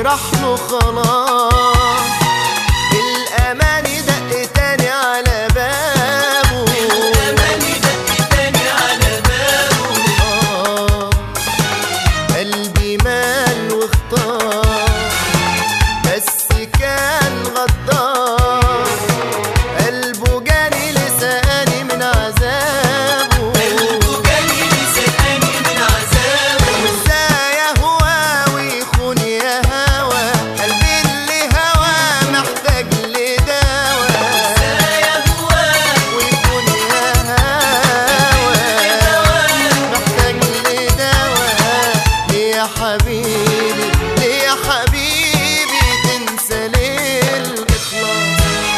راح له خلاص الأماني دق تاني على بابه الأماني دق تاني على بابه آه قلبي مال واختار بس كان غدار قلبه جاني لساني من عذابه قلبه جاني لساني من عذابه ازاي اهوى ويخون يا هوى قلبي اللي هوى محتاج لدواء يا هواه ويكون يا هوى محتاج لدواء ليه يا حبيبي ليه يا حبيبي تنسى ليه الإخلاص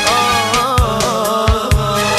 آه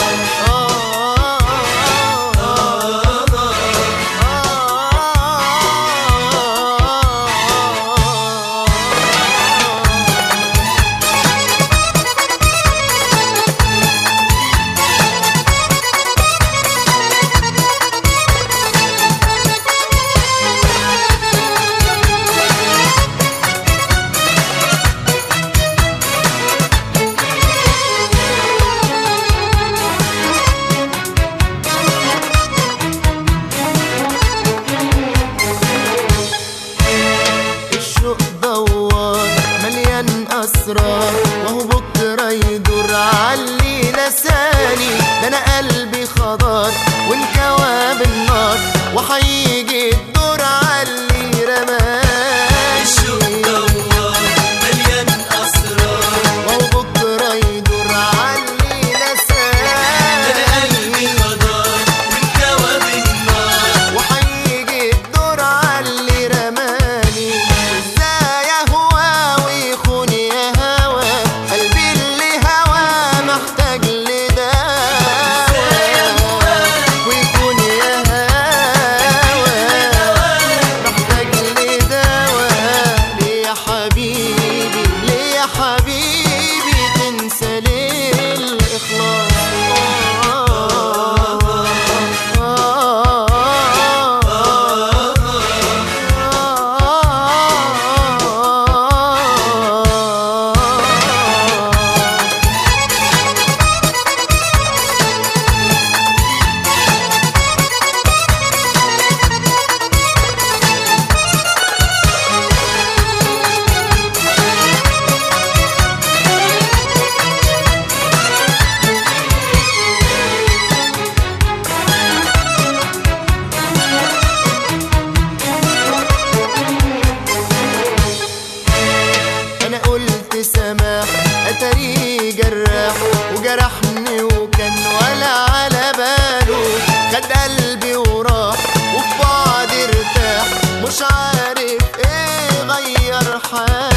الشوق دوار مليان اسرار وهو بكره يدور علي نساني ده انا قلبي خضار وانكوى بالنار وهيجي الدور علي الشوق رماني دوار مليان أسرار وهو بكره يدور علي أنا نساني قلبي خضار والجوا بالنار وهيجي الدور علي رماني ازاي اهوى ويخون يا هوى قلبي اللي هوى محتاج لدواء ويكون يا هوى محتاج لدواء ليه يا حبيبي ليه يا حبيبي تنسى ليه الإخلاص انا قلت سماح اتاري جراح وجرحني وكان ولا على باله خد قلبي وراح وفي بعض ارتاح مش عارف ايه غير حاله